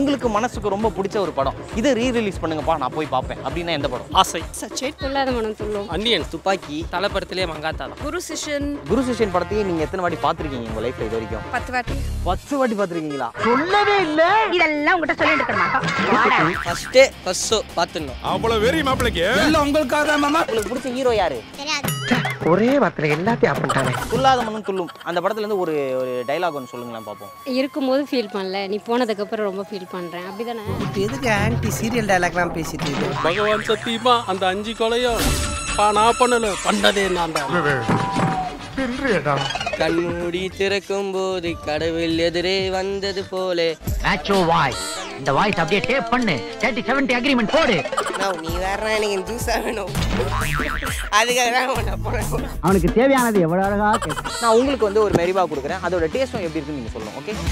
உங்களுக்கு மனசுக்கு ரொம்ப பிடிச்ச ஒரு படம் இதை ரீ ரிலீஸ் பண்ணுங்கப்பா நான் போய் பார்ப்பேன் அப்படின்னா எந்த படம் ஆசை சச்சேட் பொல்லாத மனம் துள்ளும் அன்னியன் துப்பாக்கி தலைப்படத்திலே மங்காத்தா தான் குரு சிஷன் குரு சிஷன் படத்தையே நீங்க எத்தனை வாட்டி பார்த்துருக்கீங்க உங்க லைஃப்ல இது வரைக்கும் பத்து வாட்டி பத்து வாட்டி பார்த்துருக்கீங்களா இதெல்லாம் உங்ககிட்ட சொல்லிட்டு இருக்கணுமா ஃபஸ்ட்டே ஃபஸ்ட் ஷோ பார்த்துடணும் அவ்வளவு வெறி மாப்பிளைக்கு உங்களுக்கு பிடிச்ச ஹீரோ யாரு ஒரே வார்த்தையில எல்லாத்தையும் ஆஃப் பண்ணிட்டானே துல்லாத மனம் துள்ளும் அந்த படத்துல இருந்து ஒரு ஒரு டைலாக் ஒன்று சொல்லுங்களேன் பார்ப்போம் இருக்கும்போது ஃபீல் பண்ணல நீ போனதுக்கப்புறம் ரொம்ப ஃபீல் பண்ணுறேன் அப்படிதானே இப்போ எதுக்கு ஆன்டி சீரியல் டைலாக்லாம் பேசிட்டு இது பகவான் சத்தியமா அந்த அஞ்சு கொலையும் பா நான் பண்ணல பண்ணதே நான் தான் கண்மூடி திறக்கும் போது கடவுள் எதிரே வந்தது போலே மேட்சோ வாய்ஸ் இந்த வாய்ஸ் அப்படியே டேப் பண்ணு தேர்ட்டி செவன்டி அக்ரிமெண்ட் போடு நீ வேற எனக்கு ஜூஸா வேணும் அதுக்காக தான் நான் போறேன் அவனுக்கு தேவையானது எவ்வளவு அழகா கேட்கும் நான் உங்களுக்கு வந்து ஒரு மெரிவா கொடுக்குறேன் அதோட டேஸ்ட்டும் எப்படி இருக்குன்னு நீங்க சொல்லணும் ஓகே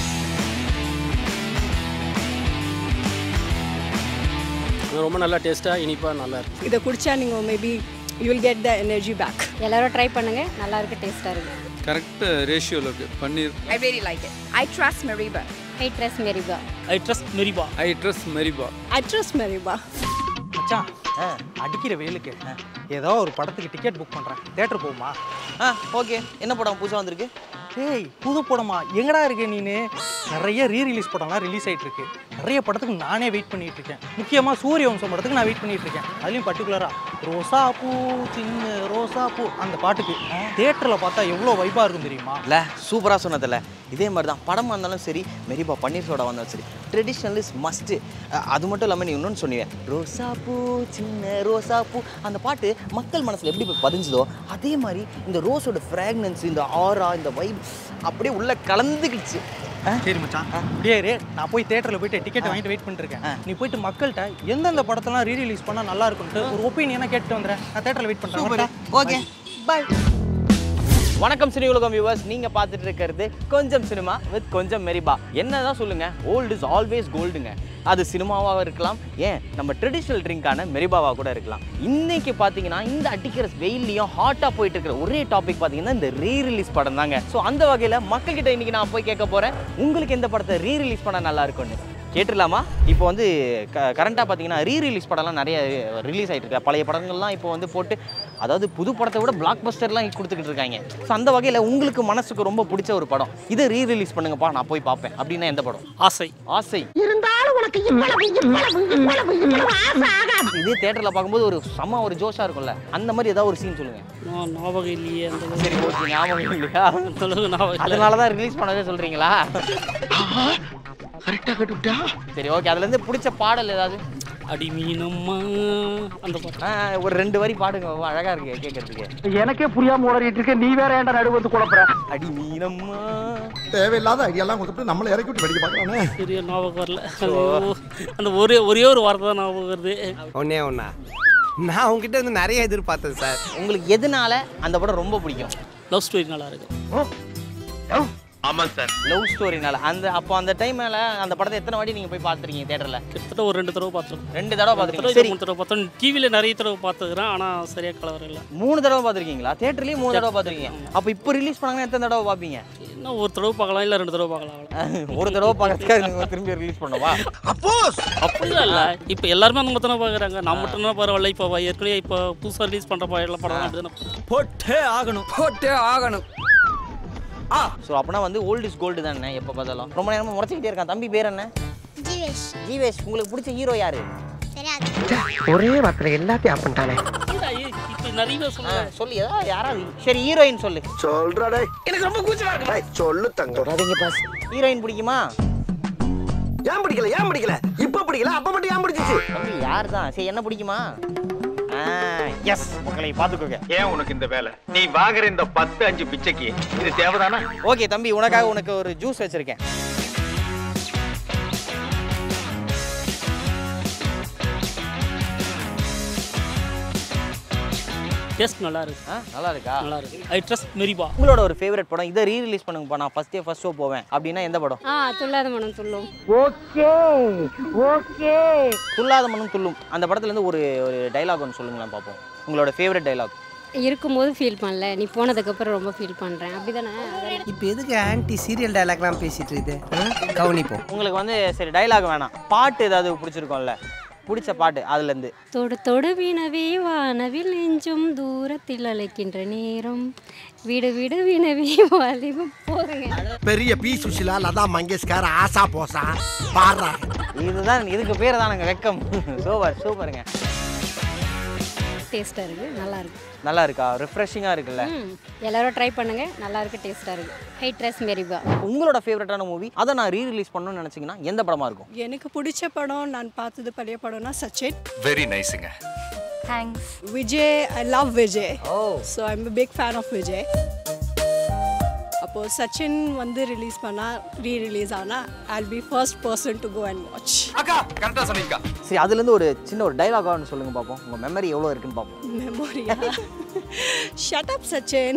ரொம்ப நல்லா டேஸ்ட்டாக இனிப்பாக நல்லா இருக்கு இதை குடிச்சா நீங்கள் maybe you will get the energy back எல்லாரும் ட்ரை பண்ணுங்க நல்லா இருக்கு டேஸ்ட்டாக இருக்கு கரெக்ட் ரேஷியோல இருக்கு பன்னீர் I very like it I trust Meriba I trust Meriba I trust Meriba I trust Meriba I trust Meriba மச்சான் அடிக்கிற வெயிலுக்கு ஏதோ ஒரு படத்துக்கு டிக்கெட் புக் பண்ணுறேன் தேட்டர் போகுமா ஆ ஓகே என்ன படம் புதுசாக வந்திருக்கு ஏய் புது படமா எங்கடா இருக்க நீனு நிறைய ரீ ரிலீஸ் படம்லாம் ரிலீஸ் ஆயிட்டு இருக்கு நிறைய படத்துக்கு நானே வெயிட் பண்ணிட்டு இருக்கேன் முக்கியமாக சூரிய வம்சம் படத்துக்கு நான் வெயிட் பண்ணிட்டு இருக்கேன் அதுலேயும் பர்டிகுலராக ரோசா பூ சின்ன ரோசா பூ அந்த பாட்டுக்கு தேட்டரில் பார்த்தா எவ்வளோ வைப்பாக இருக்கும் தெரியுமா இல்லை சூப்பராக சொன்னதில்ல இதே மாதிரி தான் படமாக இருந்தாலும் சரி மெரிபா பன்னீர் சோடா வந்தாலும் சரி ட்ரெடிஷ்னல் இஸ் மஸ்ட்டு அது மட்டும் இல்லாமல் நீ இன்னொன்று சொன்னீங்க ரோசா பூ சின்ன ரோசா பூ அந்த பாட்டு மக்கள் மனசில் எப்படி போய் பதிஞ்சுதோ அதே மாதிரி இந்த ரோஸோட ஃப்ராக்னன்ஸ் இந்த ஆரா இந்த வைப் அப்படியே உள்ள கலந்துக்கிடுச்சு சரி மச்சான் அப்படியே இரு. நான் போய் தேட்டரில் போயிட்டு டிக்கெட் வாங்கிட்டு வெயிட் பண்ணிட்டு இருக்கேன் நீ போயிட்டு மக்கள்கிட்ட எந்தெந்த படத்தெல்லாம் ரீ ரிலீஸ் பண்ணால் நல்லா இருக்கும்ட்டு ஒரு ஒப்பீனியனாக கேட்டு வந்துடுறேன் நான் தேட்டரில் வெயிட் பண்ணுறேன் ஓகே பாய் வணக்கம் சினி உலகம் வியூவர்ஸ் நீங்க பார்த்துட்டு இருக்கிறது கொஞ்சம் சினிமா வித் கொஞ்சம் மெரிபா என்னதான் சொல்லுங்க ஓல்டு இஸ் ஆல்வேஸ் கோல்டுங்க அது சினிமாவாக இருக்கலாம் ஏன் நம்ம ட்ரெடிஷ்னல் ட்ரிங்கான மெரிபாவாக கூட இருக்கலாம் இன்னைக்கு பார்த்தீங்கன்னா இந்த அடிக்கிற வெயில்லையும் ஹாட்டாக போயிட்டு இருக்கிற ஒரே டாபிக் பார்த்தீங்கன்னா இந்த ரீ ரிலீஸ் படம் தாங்க ஸோ அந்த வகையில் மக்கள்கிட்ட இன்னைக்கு நான் போய் கேட்க போகிறேன் உங்களுக்கு எந்த படத்தை ரீ ரிலீஸ் பண்ண நல்லா இருக்கும்னு கேட்டுடலாமா இப்போ வந்து க கரண்ட்டாக பார்த்தீங்கன்னா ரீ ரிலீஸ் படம்லாம் நிறைய ரிலீஸ் ஆகிட்டு இருக்கு பழைய படங்கள்லாம் இப்போ வந்து போட்டு அதாவது புது படத்தை விட பிளாக் பஸ்டர்லாம் கொடுத்துக்கிட்டு இருக்காங்க ஸோ அந்த வகையில் உங்களுக்கு மனசுக்கு ரொம்ப பிடிச்ச ஒரு படம் இதை ரீ ரிலீஸ் பண்ணுங்கப்பா நான் போய் பார்ப்பேன் அப்படின்னா எந்த படம் ஆசை ஆசை இருந்தாலும் உனக்கு இவ்வளவு இவ்வளவு இவ்வளவு இவ்வளவு ஆசை ஆகாது இதே தேட்டரில் பார்க்கும்போது ஒரு செம ஒரு ஜோஷாக இருக்கும்ல அந்த மாதிரி ஏதாவது ஒரு சீன் சொல்லுங்கள் நான் ஞாபகம் இல்லையே அந்த சரி ஓகே ஞாபகம் இல்லையா அந்த அளவுக்கு ஞாபகம் இல்லை. அதனால தான் ரிலீஸ் பண்ணவே சொல்கிறீங்களா கரெக்டா கட்டுவிட்டா சரி ஓகே அதுலேருந்து பிடிச்ச பாடல் ஏதாவது அடி மீனம்மா அந்த பாட்டு ஆ, ஒரு ரெண்டு வரி பாடுங்க அழகாக இருக்கு கேட்கறதுக்கு எனக்கே புரியாம உளறிட்டு இருக்க நீ வேற ஏன்டா நடுவு வந்து குழப்புற அடி மீனம்மா தேவையில்லாத ஐடியாலாம் கொடுத்துட்டு நம்மளை இறக்கி விட்டு படிக்க பார்க்கறானே சரியா ஞாபகம் வரல ஐயோ. அந்த ஒரே ஒரே ஒரு வார்த்தை தான் ஞாபகம் வருது ஒன்னே ஒன்னா நான் உங்ககிட்ட வந்து நிறைய எதிர்பார்த்தேன் சார் உங்களுக்கு எதனால அந்த படம் ரொம்ப பிடிக்கும் லவ் ஸ்டோரி நல்லா இருக்கு லவ் ஸ்டோரினால அந்த அப்போ அந்த டைம்ல அந்த படத்தை எத்தனை வாட்டி நீங்க போய் பார்த்துருக்கீங்க தியேட்டர்ல கிட்டத்தட்ட ஒரு ரெண்டு தடவை பார்த்துருக்கோம் ரெண்டு தடவை தடவை பார்த்துருக்கீங்க இல்லை, சரி மூணு தடவை பார்த்தோம் டிவியில் நிறைய தடவை பார்த்துக்கிறேன் ஆனால் சரியாக கலவரம் இல்லை மூணு தடவை பார்த்துருக்கீங்களா தியேட்டர்லயும் மூணு தடவை பார்த்துருக்கீங்க அப்போ இப்போ ரிலீஸ் பண்ணாங்கன்னா எத்தனை தடவை பார்ப்பீங்க இன்னும் ஒரு தடவை பார்க்கலாம் இல்லை ரெண்டு தடவை பார்க்கலாம் அவ்வளோ ஒரு தடவை பார்க்கறதுக்காக நீங்க திரும்பி ரிலீஸ் பண்ணவா அப்படிலாம் இல்லை இப்போ எல்லாருமே அந்த மட்டும் தான் பார்க்குறாங்க நான் மட்டும் தான் பரவாயில்ல இப்போ ஏற்கனவே இப்போ புதுசாக ரிலீஸ் பண்ணுற எல்லா படம் அப்படி தானே போட்டே ஆகணும் போட்டே ஆகணும் ஸோ அப்பனா வந்து ஓல்ட் இஸ் கோல்டு தானே எப்போ பார்த்தாலும் ரொம்ப நேரமா முறைச்சிக்கிட்டே இருக்கான் தம்பி பேர் என்ன ஜீவேஷ் ஜீவேஷ் உங்களுக்கு பிடிச்ச ஹீரோ யாரு தெரியாது ஒரே வார்த்தையில எல்லாத்தையும் ஆஃப் பண்ணிட்டானே இப்போ நிறைய பேர் ஆ, சொல்லுவாங்க சொல்லு ஏதாவது யாராவது சரி ஹீரோயின் சொல்லு சொல்றடே எனக்கு ரொம்ப கூச்சமா இருக்கு சொல்லு தங்க தொடாதீங்க பாஸ் ஹீரோயின் பிடிக்குமா ஏன் பிடிக்கல ஏன் பிடிக்கல இப்ப பிடிக்கல அப்ப மட்டும் ஏன் பிடிச்சிச்சு தம்பி யார் தான் சரி என்ன பிடிக்குமா எஸ் மக்களை பார்த்துக்கோங்க ஏன் உனக்கு இந்த வேலை நீ வாங்குற இந்த பத்து அஞ்சு பிச்சைக்கு இது தேவைதானா ஓகே தம்பி உனக்காக உனக்கு ஒரு ஜூஸ் வச்சிருக்கேன் டேஸ்ட் நல்லா இருக்கு ஆ நல்லா இருக்கா நல்லா இருக்கு ஐ ட்ரஸ்ட் மெரிபா உங்களோட ஒரு ஃபேவரட் படம் இதை ரீ ரிலீஸ் பண்ணுங்கப்பா நான் ஃபர்ஸ்ட் டே ஃபர்ஸ்ட் ஷோ போவேன் அப்படின்னா எந்த படம் ஆ துள்ளாத மனம் துள்ளும் ஓகே ஓகே துல்லாத மனம் துள்ளும் அந்த படத்துல இருந்து ஒரு ஒரு டைலாக் ஒன்று சொல்லுங்களேன் பார்ப்போம் உங்களோட ஃபேவரட் டைலாக் இருக்கும்போது ஃபீல் பண்ணல நீ போனதுக்கப்புறம் ரொம்ப ஃபீல் பண்ணுறேன் அப்படி தானே இப்போ எதுக்கு ஆன்டி சீரியல் டைலாக்லாம் பேசிட்டு இருக்குது கவனிப்போம் உங்களுக்கு வந்து சரி டைலாக் வேணாம் பாட்டு ஏதாவது பிடிச்சிருக்கோம்ல பிடிச்ச பாட்டு அதுலேருந்து தொடு தொடு வினவே வானவில் நெஞ்சும் தூரத்தில் அழைக்கின்ற நேரம் விடு விடு வினவே வாலிபம் போதுங்க பெரிய பி சுஷிலா லதா மங்கேஷ்கர் ஆசா போசா பாடுறா இதுதான் இதுக்கு பேர் தானுங்க வெக்கம் சூப்பர் சூப்பருங்க டேஸ்ட்டாக இருக்குது நல்லா இருக்கு நல்லா இருக்கா ரிஃப்ரெஷிங்காக இருக்குல்ல ம் எல்லாரும் ட்ரை பண்ணுங்க நல்லா இருக்கு டேஸ்ட்டாக இருக்கு ஹை ட்ரெஸ் மெரிபா உங்களோட ஃபேவரட்டான மூவி அதை நான் ரீ ரிலீஸ் பண்ணணும்னு நினச்சிங்கன்னா எந்த படமாக இருக்கும் எனக்கு பிடிச்ச படம் நான் பார்த்தது பழைய படம்னா சச்சின் வெரி நைஸுங்க thanks Vijay I love Vijay oh so I'm big fan of Vijay அப்போது சச்சின் வந்து ரிலீஸ் பண்ணால் ரீ ரிலீஸ் ஆனால் I'll be first person to go and watch அக்கா கரெக்டா சொன்னீங்க சரி அதுலேருந்து ஒரு சின்ன ஒரு டைலாக் ஒன்று சொல்லுங்க பார்ப்போம் உங்கள் மெமரி எவ்வளோ இருக்குன்னு பார்ப்போம் மெமோரியா ஷட் அப் சச்சின்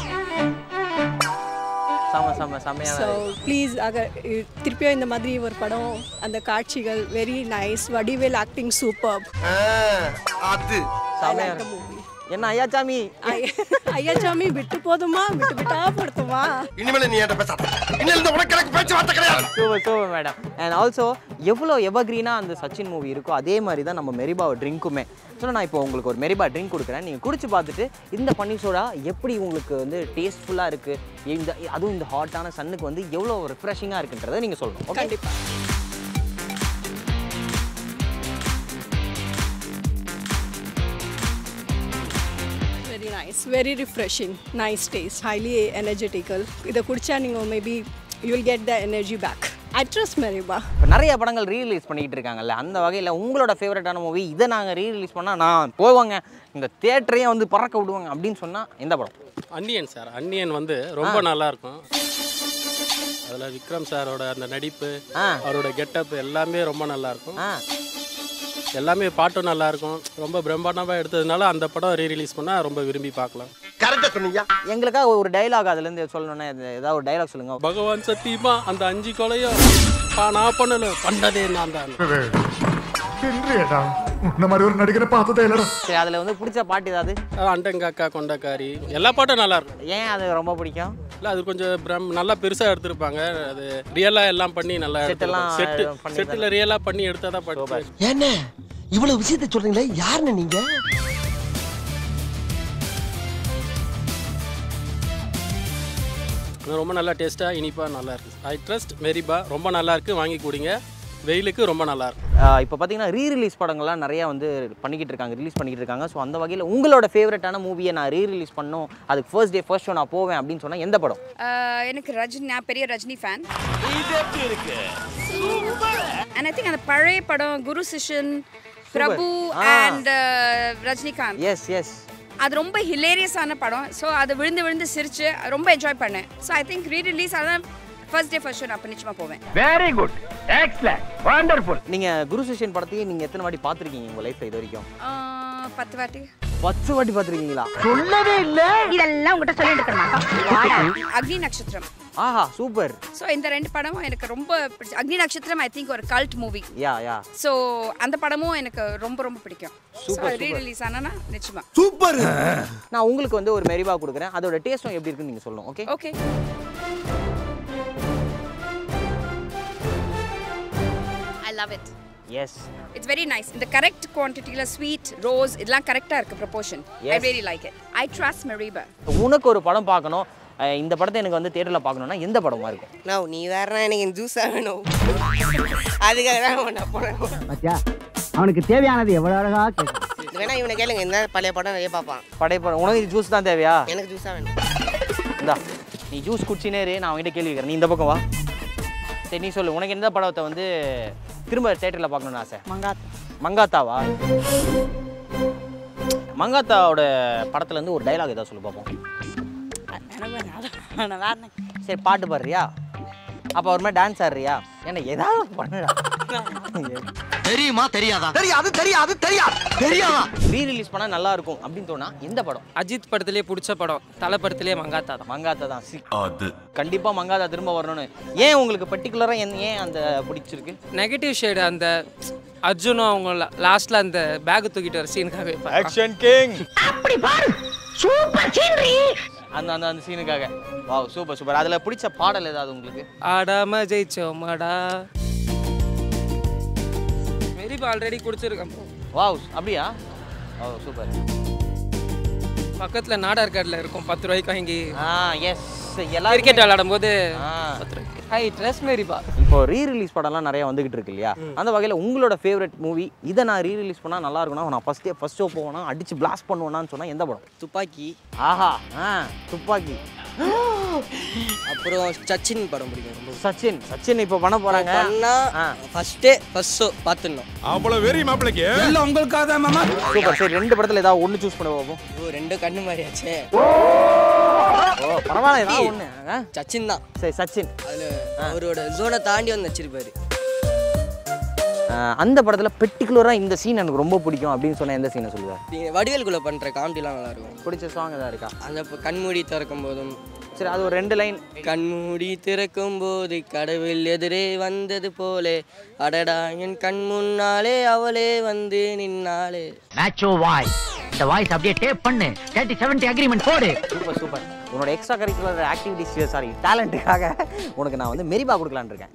செம செம செமையான ஸோ ப்ளீஸ் அக திருப்பியும் இந்த மாதிரி ஒரு படம் அந்த காட்சிகள் very nice Vadivel acting super அது செமையா இருக்கு. என்ன ஐயாச்சாமி ஐயா சாமி விட்டு போதுமா விட்டு விட்டா படுத்துமா இனிமேல் நீ என்கிட்ட பேசாத இன்னும் இந்த உனக்கு எனக்கு பேச்சுவார்த்தை கிடையாது super super madam and also எவ்வளோ எவர்க்ரீனாக அந்த சச்சின் மூவி இருக்கோ அதே மாதிரி தான் நம்ம மெரிபாவை ட்ரிங்க்குமே ஸோ நான் இப்போ உங்களுக்கு ஒரு மெரிபா ட்ரிங்க் கொடுக்குறேன் நீங்கள் குடிச்சு பார்த்துட்டு இந்த பன்னீர் சோடா எப்படி உங்களுக்கு வந்து டேஸ்ட்ஃபுல்லாக இருக்குது இந்த அதுவும் இந்த ஹாட்டான சன்னுக்கு வந்து எவ்வளோ ரிஃப்ரெஷிங்காக இருக்குன்றதை நீங்கள் சொல்லணும் ஓகே கண்டிப்பா very nice very refreshing nice taste highly energetical இதை குடிச்சா நீங்கள் maybe you will get the energy back I trust Meriba இப்போ நிறைய படங்கள் ரீ ரிலீஸ் பண்ணிக்கிட்டு இருக்காங்கல்ல அந்த வகையில் உங்களோட ஃபேவரட்டான மூவி இதை நாங்கள் ரீ ரிலீஸ் பண்ணால் நான் போவாங்க இந்த தேட்டரையும் வந்து பறக்க விடுவாங்க அப்படின்னு சொன்னால் எந்த படம் அன்னியன் சார் அன்னியன் வந்து ரொம்ப நல்லா இருக்கும் அதில் விக்ரம் சாரோட அந்த நடிப்பு ஆ அவரோட கெட்டப் எல்லாமே ரொம்ப நல்லா இருக்கும் ஆ எல்லாமே பாட்டும் நல்லா இருக்கும் ரொம்ப பிரம்மாண்டமாக எடுத்ததுனால அந்த படம் ரீ ரிலீஸ் பண்ணால் ரொம்ப விரும்பி பார்க்கலாம் கரெக்டா சொன்னீங்க எங்களுக்காக ஒரு டைலாக் அதுலேருந்து சொல்லணும்னா இது- ஏதாவது ஒரு டைலாக் சொல்லுங்க பகவான் சத்தியமா அந்த அஞ்சு கொலையும் பா நான் பண்ணல பண்ணதே நான் தான் இந்த மாதிரி ஒரு நடிகரை பார்த்ததே இல்லடா சரி அதில் வந்து பிடிச்ச பாட்டு ஏதாவது அண்டங்காக்கா கொண்டக்காரி எல்லா பாட்டும் நல்லா இருக்கும் ஏன் அது ரொம்ப பிடிக்கும் இல்லை அது கொஞ்சம் பிரம் நல்லா பெருசாக எடுத்திருப்பாங்க அது ரியலாக எல்லாம் பண்ணி நல்லா செட்டெல்லாம் செட்டு பண்ணி செட்டில் ரியலாக பண்ணி எடுத்தால் தான் பட்டு என்ன இவ்வளவு விஷயத்தை சொல்றீங்களே யாருன்னு நீங்க ரொம்ப நல்லா டேஸ்ட்டாக இனிப்பாக நல்லா இருக்கு ஐ ட்ரஸ்ட் மெரிபா ரொம்ப நல்லா இருக்கு வாங்கி குடிங்க வெயிலுக்கு ரொம்ப நல்லா இருக்கும் இப்போ பார்த்தீங்கன்னா ரீ ரிலீஸ் படங்கள்லாம் நிறையா வந்து பண்ணிக்கிட்டு இருக்காங்க ரிலீஸ் பண்ணிக்கிட்டு இருக்காங்க ஸோ அந்த வகையில் உங்களோட ஃபேவரட்டான மூவியை நான் ரீ ரிலீஸ் பண்ணணும் அதுக்கு ஃபர்ஸ்ட் டே ஃபர்ஸ்ட் ஷோ நான் போவேன் அப்படின்னு சொன்னால் எந்த படம் ஆஹ் எனக்கு ரஜினி நான் பெரிய Rajini fan and I think அந்த பழைய படம் குரு சிஷன் பிரபு ஆ. அண்ட் ரஜினிகாந்த் எஸ் எஸ் அது ரொம்ப ஹிலேரியஸான படம் ஸோ அது விழுந்து விழுந்து சிரிச்சு ரொம்ப என்ஜாய் பண்ணேன் so I think re release அதான் ஃபர்ஸ்ட் டே ஃபர்ஸ்ட் ஷோ நான் அப்ப நிச்சயமா போவேன் வெரி குட் எக்ஸலன்ட் வண்டர்ஃபுல் நீங்கள் குரு சிஷன் படத்தையே நீங்கள் எத்தனை வாட்டி பார்த்துருக்கீங்க உங்கள் லைஃப்பில் இது வரைக்கும் ஆஹ் பத்து வாட்டி பத்து வாட்டி பார்த்துருக்கீங்களா சொல்லவே இல்ல இதெல்லாம் உங்ககிட்ட சொல்லிட்டு இருக்கணுமா அக்னி நட்சத்திரம் ஆஹா சூப்பர் ஸோ இந்த ரெண்டு படமும் எனக்கு ரொம்ப பிடிச்சி அக்னி நட்சத்திரம் ஐ திங்க் ஒரு cult movie yeah yeah so அந்த படமும் எனக்கு ரொம்ப ரொம்ப பிடிக்கும் so Super, re super. Release ஆனா நிச்சயமா சூப்பர் நான் உங்களுக்கு வந்து ஒரு மெரிவா கொடுக்குறேன் அதோட டேஸ்ட்டும் எப்படி இருக்குன்னு நீங்கள் சொல்லணும் okay okay I love it yes it's very nice இந்த கரெக்ட் குவான்டிட்டியில் ஸ்வீட் ரோஸ் இதெல்லாம் கரெக்டாக இருக்கு proportion I Yes. Very like it I trust Meriba உனக்கு ஒரு படம் பார்க்கணும் அஹ் இந்த படத்தை எனக்கு வந்து தேட்டரில் பார்க்கணுன்னா எந்த படமா இருக்கும் நான் நீ வேறனா எனக்கு ஜூஸாக வேணும் அதுக்காக தான் நான் போனேன் பாத்தியா அவனுக்கு தேவையானது எவ்வளவு அழகா கேட்கும் வேணா இவனை கேளுங்க இந்த பழைய படம் நிறைய பார்ப்பான் படைப்படம் உனக்கு ஜூஸ் தான் தேவையா எனக்கு ஜூஸாக வேணும் இந்தா நீ ஜூஸ் குடிச்சினே இரு, நான் அவங்ககிட்ட கேள்வி கேட்குறேன் நீ இந்த பக்கம் வா சரி நீ சொல்லு உனக்கு எந்த படத்தை வந்து திரும்ப தேட்டரில் பார்க்கணும்னு ஆசை மங்காத் மங்காத்தாவா மங்காத்தாவோட படத்துல இருந்து ஒரு டைலாக் ஏதாவது சொல்லு பார்ப்போம் சரி பாட்டு பாடுறியா அப்போ ஒரு மாதிரி டான்ஸ் ஆடுறியா என்ன ஏதாவது பண்ணுடா தெரியுமா தெரியாதா தெரியாது தெரியாது தெரியாது தெரியாதா ரீ ரிலீஸ் பண்ணால் நல்லா இருக்கும் அப்படின்னு தோணா எந்த படம் அஜித் படத்திலே பிடிச்ச படம் தலை படத்திலே மங்காத்தா தான் மங்காத்தா தான் சி கண்டிப்பாக மங்காத்தா திரும்ப வரணும்னு ஏன் உங்களுக்கு பர்டிகுலராக ஏன் அந்த பிடிச்சிருக்கு நெகட்டிவ் ஷேடு அந்த அர்ஜுனும் அவங்க லாஸ்ட்ல அந்த பேக் தூக்கிட்டு வர சீனுக்காக ஆக்ஷன் கிங் அப்படி பாரு சூப்பர் சீனரி அந்த அந்த அந்த சீனுக்காக வாவ் சூப்பர் சூப்பர் அதுல பிடிச்ச பாடல் ஏதாவது உங்களுக்கு ஆடாம ஜெயிச்சோமாடா மெரிபா ஆல்ரெடி குடிச்சிருக்கேன் வாவ் அப்படியா ஓ சூப்பர் பக்கத்துல நாடார் கார்டில் இருக்கும் பத்து ரூபாய்க்கு வாங்கி ஆ எஸ் எல்லாரும் கிரிக்கெட் விளையாடும் போது ஆ. பத்து ரூபாய்க்கு ஹை ட்ரெஸ் மெரிபா இப்போ ரீ ரிலீஸ் படம்லாம் நிறைய வந்துகிட்டு இருக்கு இல்லையா அந்த வகையில் உங்களோட ஃபேவரட் மூவி இதை நான் ரீ ரிலீஸ் பண்ணால் நல்லா இருக்கும்னா நான் ஃபஸ்ட்டே ஃபர்ஸ்ட் ஷோ போவேனா அடிச்சு பிளாஸ்ட் பண்ணுவேனான்னு சொன்னால் எந்த படம் துப்பாக்கி ஆஹா ஆ துப்பாக்கி அப்புறம் சச்சின் படம் பிடிக்கும் ரொம்ப சச்சின் சச்சின் இப்போ பண்ண போறாங்க பண்ணா ஆ. ஃபர்ஸ்டே ஃபர்ஸ்ட் ஷோ பார்த்துடணும் அவ்வளவு வெறி மாப்பிளைக்கு சூப்பர் சரி ரெண்டு படத்துல ஏதாவது ஒன்று சூஸ் பண்ண பார்ப்போம் ஓ ரெண்டு கண்ணு மாதிரியாச்சே ஓ பரவாயில்ல ஏதாவது ஒன்று சச்சின் தான் சரி சச்சின் அதுல அவரோட ஜோனை தாண்டி வந்து வச்சிருப்பாரு ஆ, அந்த படத்தில் பெர்டிகுலராக இந்த சீன் எனக்கு ரொம்ப பிடிக்கும் அப்படின்னு சொன்ன எந்த சீனை சொல்லுவார் நீங்க வடிவேல்குள்ள பண்ற காமெடிலாம் நல்லா இருக்கும் பிடிச்ச சாங் ஏதாவது இருக்கா அந்த இப்போ கண்மூடி திறக்கும் போதும் சரி அது ஒரு ரெண்டு லைன் கண்மூடி திறக்கும் போது கடவுள் எதிரே வந்தது போலே அடடா என் கண் முன்னாலே அவளே வந்து நின்னாலே மேட்சோ வாய்ஸ் இந்த வாய்ஸ் அப்படியே டேப் பண்ணு தேர்ட்டி செவன்டி அக்ரிமெண்ட் போடு சூப்பர் சூப்பர் உன்னோட எக்ஸ்ட்ரா கரிக்குலர் ஆக்டிவிட்டிஸ் சாரி டேலண்ட்டுக்காக உனக்கு நான் வந்து மெரிபா கொடுக்கலான்னு இருக்கேன்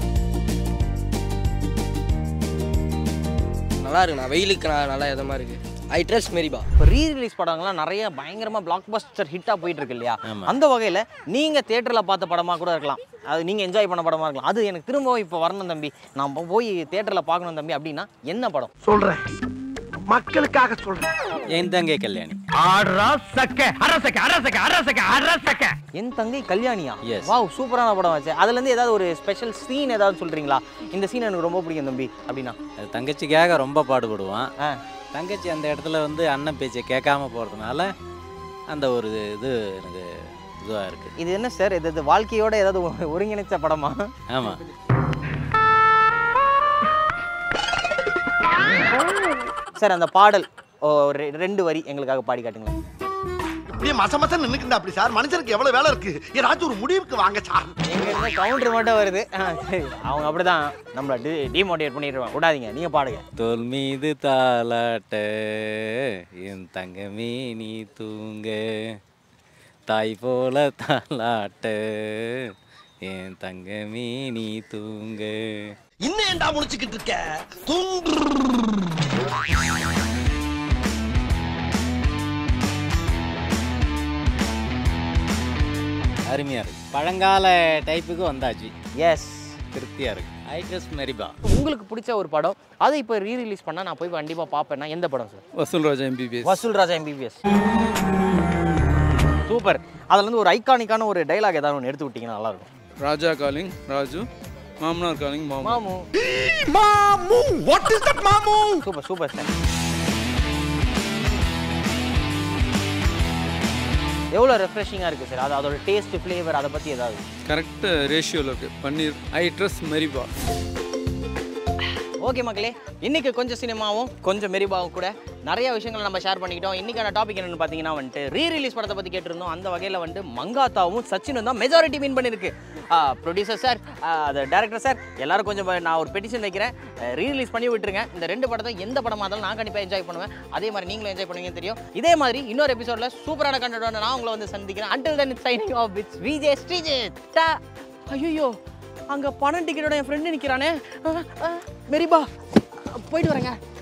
நல்லா இருக்கு நான் வெயிலுக்கு நான் நல்லா இதமா இருக்கு ஐ ட்ரஸ்ட் மெரிபா இப்போ ரீ ரிலீஸ் படங்கள்லாம் நிறைய பயங்கரமாக பிளாக் பஸ்டர் ஹிட்டாக போயிட்டு இருக்கு இல்லையா அந்த வகையில் நீங்கள் தேட்டரில் பார்த்த படமாக கூட இருக்கலாம் அது நீங்கள் என்ஜாய் பண்ண படமாக இருக்கலாம் அது எனக்கு திரும்பவும் இப்போ வரணும் தம்பி நான் போ- போய் தேட்டரில் பார்க்கணும் தம்பி அப்படின்னா என்ன படம் சொல்றேன் மக்களுக்காக சொல்றேன் என் தங்கை கல்யாணி அரசக்க அரசக்க அரசக்க அரசக்க அரசக்க என் தங்கை கல்யாணியா Yes. வாவ் சூப்பரான படம் வச்சு அதுலேருந்து ஏதாவது ஒரு ஸ்பெஷல் சீன் ஏதாவது சொல்கிறீங்களா இந்த சீன் எனக்கு ரொம்ப பிடிக்கும் தம்பி அப்படின்னா அது தங்கச்சிக்காக ரொம்ப பாடுபடுவான் ஆ தங்கச்சி அந்த இடத்துல வந்து அண்ணன் பேச்சை கேட்காம போகிறதுனால அந்த ஒரு இது எனக்கு இதுவாக இருக்குது இது என்ன சார் இது இது வாழ்க்கையோட ஏதாவது ஒ- ஒருங்கிணைச்ச படமா ஆமாம் சார் அந்த பாடல் ஓ, ரெ- ரெண்டு வரி எங்களுக்காக பாடி காட்டுங்களேன் இப்படியே மச மசம் நின்னுக்குண்டா அப்படி சார் மனுஷனுக்கு எவ்வளவு வேலை இருக்கு ஏதாச்சும் ஒரு முடிவுக்கு வாங்க சார் எங்க இருந்து கவுண்டர் மட்டும் வருது ஆ, சரி அவங்க அப்படிதான் நம்மள டி டிமோட்டிவேட் பண்ணிடுவாங்க விடாதீங்க நீங்க பாடுங்க தோல் மீது தாலாட்ட என் தங்கமே நீ தூங்க தாய் போல தாலாட்ட என் தங்கமே நீ தூங்க இன்னும் ஏன்டா முடிச்சுக்கிட்டு இருக்க தூங்கு அருமையாக இருக்கு பழங்கால டைப்புக்கு வந்தாச்சு எஸ் திருப்தியாக இருக்கு ஐ ட்ரெஸ் மெரிபா உங்களுக்கு பிடிச்ச ஒரு படம் அதை இப்போ ரீ ரிலீஸ் பண்ணா நான் போய் கண்டிப்பா பார்ப்பேன்னா எந்த படம் சார் வசூல் ராஜா எம்பிபிஎஸ் வசூல் ராஜா எம்பிபிஎஸ் சூப்பர் அதுல இருந்து ஒரு ஐகானிக்கான ஒரு டைலாக் ஏதாவது ஒன்று எடுத்து விட்டீங்கன்னா நல்லா இருக்கும் ராஜா காலிங் ராஜு மாமனார் காலிங் மாமா மாமு மாமு வாட் இஸ் தட் மாமு சூப்பர் சூப்பர் சார் எவ்வளோ ரெஃப்ரெஷிங்காக இருக்குது சார் அது அதோட டேஸ்ட் ஃப்ளேவர் அதை பற்றி ஏதாவது கரெக்ட் ரேஷியோவில் இருக்கு பன்னீர் ஐ ட்ரஸ்ட் மெரிபா ஓகே மக்களே இன்னைக்கு கொஞ்சம் சினிமாவும் கொஞ்சம் மெரிபாவும் கூட நிறைய விஷயங்கள் நம்ம ஷேர் பண்ணிக்கிட்டோம் இன்னைக்கான டாபிக் என்னன்னு பார்த்தீங்கன்னா வந்துட்டு ரீ ரிலீஸ் படத்தை பற்றி கேட்டிருந்தோம் அந்த வகையில் வந்து மங்காத்தாவும் சச்சினும் தான் மெஜாரிட்டி வின் பண்ணியிருக்கு ப்ரொடியூசர் சார் அது டேரக்டர் சார் எல்லாரும் கொஞ்சம் ப- நான் ஒரு பெட்டிஷன் வைக்கிறேன் ரீ ரிலீஸ் பண்ணி விட்டுருங்க இந்த ரெண்டு படத்தை எந்த படமாக இருந்தாலும் நான் கண்டிப்பாக என்ஜாய் பண்ணுவேன் அதே மாதிரி நீங்களும் என்ஜாய் பண்ணுவீங்கன்னு தெரியும் இதே மாதிரி இன்னொரு எபிசோடில் சூப்பரான கண்டென்ட் நான் உங்களை வந்து சந்திக்கிறேன் until then signing off with VJ Sreejith டா ஐயோ அங்கே பணம் டிக்கெட்டோட என் ஃப்ரெண்டு நிற்கிறானே மெரிபா போயிட்டு வரேங்க